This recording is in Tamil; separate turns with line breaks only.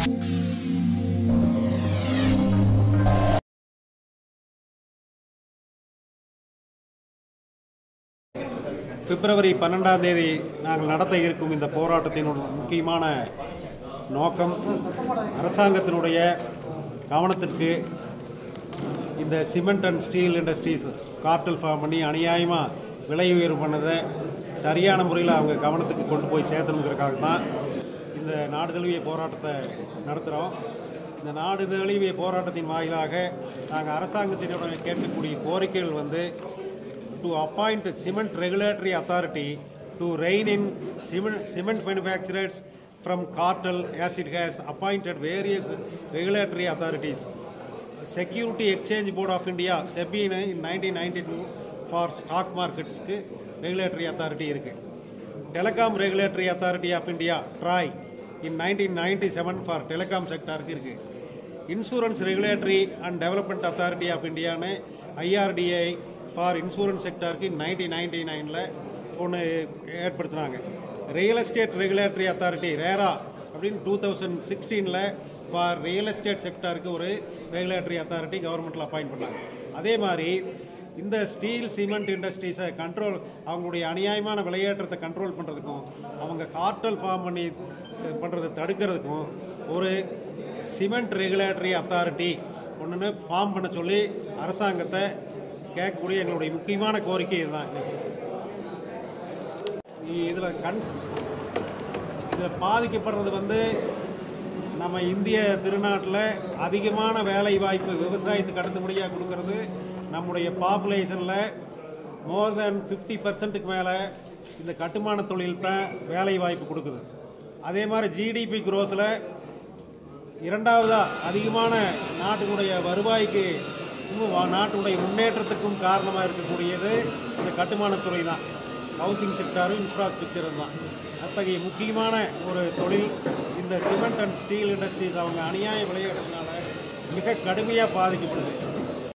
பிப்ரவரி பன்னெண்டாம் தேதி நாங்கள் நடத்த இருக்கும் இந்த போராட்டத்தினுடைய முக்கியமான நோக்கம் அரசாங்கத்தினுடைய கவனத்திற்கு இந்த cement and steel industries cartel form பண்ணி அநியாயமாக விலை உயர்வு பண்ணதை சரியான முறையில் அவங்க கவனத்துக்கு கொண்டு போய் சேர்த்தணுங்கிறதுக்காக தான் இந்த நாடு தழுவிய போராட்டத்தை நடத்துகிறோம் இந்த நாடு தழுவிய போராட்டத்தின் வாயிலாக நாங்கள் அரசாங்கத்தினுடைய கேட்கக்கூடிய கோரிக்கைகள் வந்து to appoint a cement regulatory authority to rein in cement, cement manufacturers from cartel as it has appointed various regulatory authorities. Security Exchange Board of India, SEBI in 1992 for stock marketsக்கு regulatory authority இருக்கு Telecom Regulatory Authority of India, TRAI, in 1997 for telecom செக்டாருக்கு இருக்கு insurance regulatory and development authority of இந்தியான்னு ஐஆர்டிஐ ஃபார் இன்சூரன்ஸ் செக்டாருக்கு நைன்டீன் நைன்டி நைனில் ஒன்று ஏற்படுத்தினாங்க real estate regulatory authority RERA அப்படின்னு டூ தௌசண்ட் சிக்ஸ்டீனில் ஃபார் ரியல் எஸ்டேட் செக்டாருக்கு ஒரு ரெகுலேட்டரி அத்தாரிட்டி கவர்மெண்ட்டில் அப்பாயிண்ட் பண்ணாங்க அதே மாதிரி இந்த ஸ்டீல் சிமெண்ட் இண்டஸ்ட்ரீஸை கண்ட்ரோல் அவங்களுடைய அநியாயமான விலையேற்றத்தை கண்ட்ரோல் பண்ணுறதுக்கும் அவங்க கார்டல் ஃபார்ம் பண்ணி பண்ணுறதை தடுக்கிறதுக்கும் ஒரு சிமெண்ட் ரெகுலேட்டரி அத்தாரிட்டி ஒன்றுன்னு ஃபார்ம் பண்ண சொல்லி அரசாங்கத்தை கேட்கக்கூடிய எங்களுடைய முக்கியமான கோரிக்கை இதுதான் இன்னைக்கு இதில் கண் இதில் பாதிக்கப்படுறது வந்து நம்ம இந்திய திருநாட்டில் அதிகமான வேலை வாய்ப்பு விவசாயத்துக்கு அடுத்தபடியாக கொடுக்கறது நம்முடைய பாப்புலேஷனில் மோர் தென் ஃபிஃப்டி பர்சன்ட்டுக்கு மேலே இந்த கட்டுமான தொழில் தான் வேலை வாய்ப்பு கொடுக்குது அதே மாதிரி ஜிடிபி growthல இரண்டாவதாக அதிகமான நாட்டினுடைய வருவாய்க்கு இன்னும் வா- நாட்டினுடைய முன்னேற்றத்துக்கும் காரணமாக இருக்கக்கூடியது இந்த கட்டுமானத்துறை தான் ஹவுசிங் செக்டாரும் இன்ஃப்ராஸ்ட்ரக்சரும் தான் அத்தகைய முக்கியமான ஒரு தொழில் இந்த சிமெண்ட் அண்ட் ஸ்டீல் இண்டஸ்ட்ரீஸ் அவங்க அநியாய விளையாடுறதுனால மிக கடுமையாக பாதிக்கப்படுது